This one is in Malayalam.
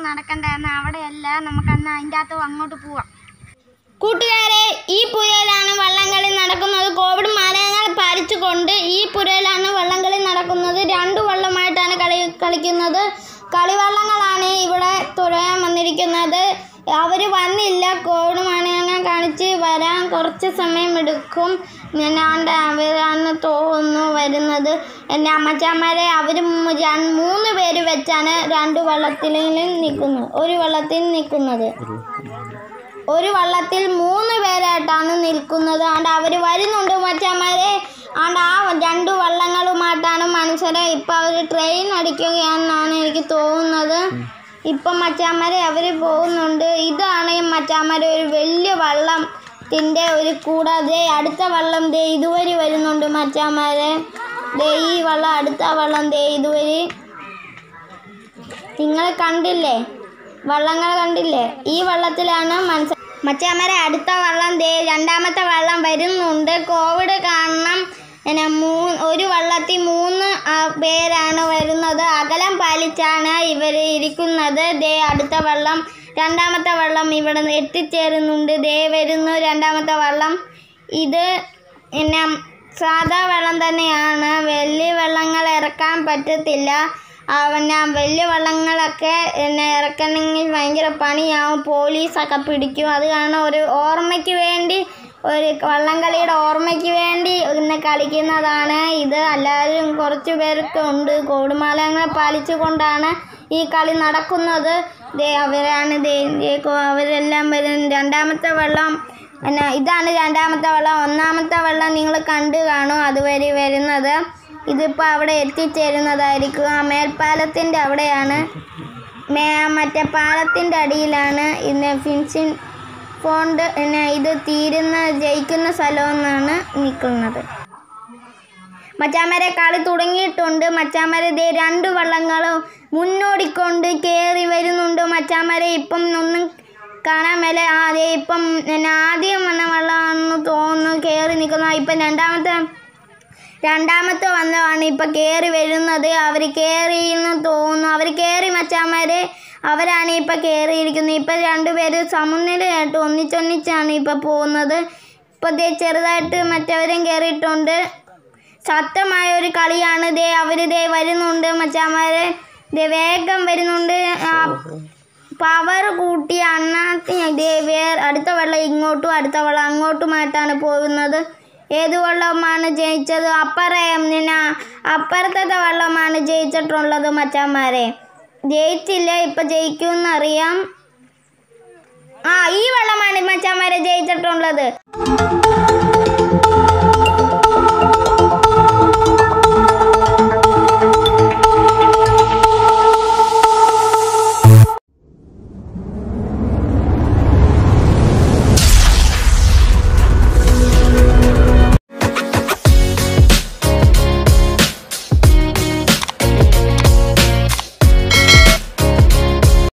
നടക്കണ്ടായിരുന്നു അവിടെയല്ല നമുക്ക് അന്ന് അതിൻ്റെ അകത്ത് അങ്ങോട്ട് പോവാം കൂട്ടുകാരെ ഈ പുരയിലാണ് വള്ളംകളി നടക്കുന്നത് കോവിഡ് മാനദണ്ഡങ്ങൾ പാലിച്ചുകൊണ്ട് ഈ പുരയിലാണ് വള്ളംകളി നടക്കുന്നത് രണ്ടു വള്ളമായിട്ടാണ് കളി കളിക്കുന്നത് കളിവള്ളങ്ങളാണ് ഇവിടെ തുഴയാൻ വന്നിരിക്കുന്നത് അവർ വന്നില്ല കോവിഡ് മാനദണ്ഡങ്ങൾ കാണിച്ച് വരാൻ കുറച്ച് സമയം എടുക്കും ഞാണ്ട് അവരാണ് തോന്നുന്നു വരുന്നത് എൻ്റെ അമ്മച്ചാമാരെ അവർ മൂന്ന് പേര് വെച്ചാണ് രണ്ട് വള്ളത്തിലും നിൽക്കുന്നത് ഒരു വള്ളത്തിൽ നിൽക്കുന്നത് ഒരു വള്ളത്തിൽ മൂന്ന് പേരായിട്ടാണ് നിൽക്കുന്നത് ആണ്ട് അവർ വരുന്നുണ്ട് മച്ചന്മാരെ ആണ്ട് ആ രണ്ട് വള്ളങ്ങളുമായിട്ടാണ് മനുഷ്യരെ ഇപ്പം അവർ ട്രെയിൻ അടിക്കുകയാണെന്നാണ് എനിക്ക് തോന്നുന്നത് ഇപ്പം മച്ചാന്മാരെ അവർ പോകുന്നുണ്ട് ഇതാണ് ഈ മച്ചാന്മാരെ ഒരു വലിയ വള്ളത്തിൻ്റെ ഒരു കൂടാതെ അടുത്ത വള്ളം ദേ ഇതുവരെ വരുന്നുണ്ട് മച്ചാന്മാരെ ദേ ഈ വള്ളം അടുത്ത വള്ളം ദേ ഇതുവരെ നിങ്ങൾ കണ്ടില്ലേ വള്ളങ്ങൾ കണ്ടില്ലേ ഈ വള്ളത്തിലാണ് മനസ്സ മച്ചാമരെ അടുത്ത വള്ളം ദേ രണ്ടാമത്തെ വള്ളം വരുന്നുണ്ട് കോവിഡ് കാരണം പിന്നെ മൂ ഒരു വള്ളത്തിൽ മൂന്ന് ആ, പേരാണ് വരുന്നത് അകലം പാലിച്ചാണ് ഇവർ ഇരിക്കുന്നത് ദേ അടുത്ത വള്ളം രണ്ടാമത്തെ വള്ളം ഇവിടെ എത്തിച്ചേരുന്നുണ്ട് ദേ വരുന്നു രണ്ടാമത്തെ വള്ളം ഇത് പിന്നെ സാധാ വെള്ളം തന്നെയാണ് വലിയ വെള്ളങ്ങൾ ഇറക്കാൻ പറ്റത്തില്ല ആ, പിന്നെ വലിയ വള്ളങ്ങളൊക്കെ പിന്നെ ഇറക്കണമെങ്കിൽ ഭയങ്കര പണിയാവും പോലീസൊക്കെ പിടിക്കും അത് കാരണം ഒരു ഓർമ്മയ്ക്ക് വേണ്ടി ഒരു വള്ളംകളിയുടെ ഓർമ്മയ്ക്ക് വേണ്ടി ഇന്ന് കളിക്കുന്നതാണ് ഇത് എല്ലാവരും കുറച്ച് പേരൊക്കെ ഉണ്ട് കോടുമാലങ്ങളെ പാലിച്ചുകൊണ്ടാണ് ഈ കളി നടക്കുന്നത് ദേ അവരാണ് ദേ ദേ കോ- അവരെല്ലാം വരും രണ്ടാമത്തെ വെള്ളം പിന്നെ ഇതാണ് രണ്ടാമത്തെ വെള്ളം ഒന്നാമത്തെ വെള്ളം നിങ്ങൾ കണ്ടു കാണും അതുവരെ വരുന്നത് ഇതിപ്പോൾ അവിടെ എത്തിച്ചേരുന്നതായിരിക്കും ആ മേൽപ്പാലത്തിൻ്റെ അവിടെയാണ് മേ മറ്റേ പാലത്തിൻ്റെ അടിയിലാണ് ഇന്ന് ഫിൻസിൻ ഫോണ്ട് പിന്നെ ഇത് തീരുന്ന ജയിക്കുന്ന സ്ഥലമെന്നാണ് നിൽക്കുന്നത് മച്ചാമരെ കളി തുടങ്ങിയിട്ടുണ്ട് മച്ചാമരെ ദേ രണ്ട് വള്ളങ്ങളും മുന്നോടിക്കൊണ്ട് കയറി വരുന്നുണ്ട് മച്ചാമരെ ഇപ്പം ഒന്നും കാണാൻ മേലെ ആ ദേ ഇപ്പം പിന്നെ ആദ്യം വന്ന വള്ളമാണെന്ന് തോന്നുന്നു കയറി നിൽക്കുന്ന ഇപ്പം രണ്ടാമത്തെ രണ്ടാമത്തെ വന്നതാണ് ഇപ്പം കയറി വരുന്നത് അവർ കയറി എന്ന് തോന്നുന്നു അവർ കയറി മച്ചാന്മാരെ അവരാണ് ഇപ്പം കയറിയിരിക്കുന്നത് ഇപ്പം രണ്ടുപേര് സമനിലയായിട്ട് ഒന്നിച്ചൊന്നിച്ചാണ് ഇപ്പം പോകുന്നത് ഇപ്പം ദേ ചെറുതായിട്ട് മറ്റവരും കയറിയിട്ടുണ്ട് ശക്തമായ ഒരു കളിയാണ് ദേ അവർ ദേ വരുന്നുണ്ട് മച്ചാന്മാരെ ദേ വേഗം വരുന്നുണ്ട് ആ, പവർ കൂട്ടി അണ്ണാത്തി ദേ വേ അടുത്ത വെള്ളം ഇങ്ങോട്ടും അടുത്ത വെള്ളം അങ്ങോട്ടുമായിട്ടാണ് പോകുന്നത് ഏത് വെള്ളമാണ് ജയിച്ചത് അപ്പറേ പിന്നെ അപ്പുറത്തെ വെള്ളമാണ് ജയിച്ചിട്ടുള്ളത് മച്ചാന്മാരെ ജയിച്ചില്ല ഇപ്പൊ ജയിക്കുമെന്നറിയാം ആ ഈ വെള്ളമാണ് മച്ചാന്മാരെ ജയിച്ചിട്ടുള്ളത്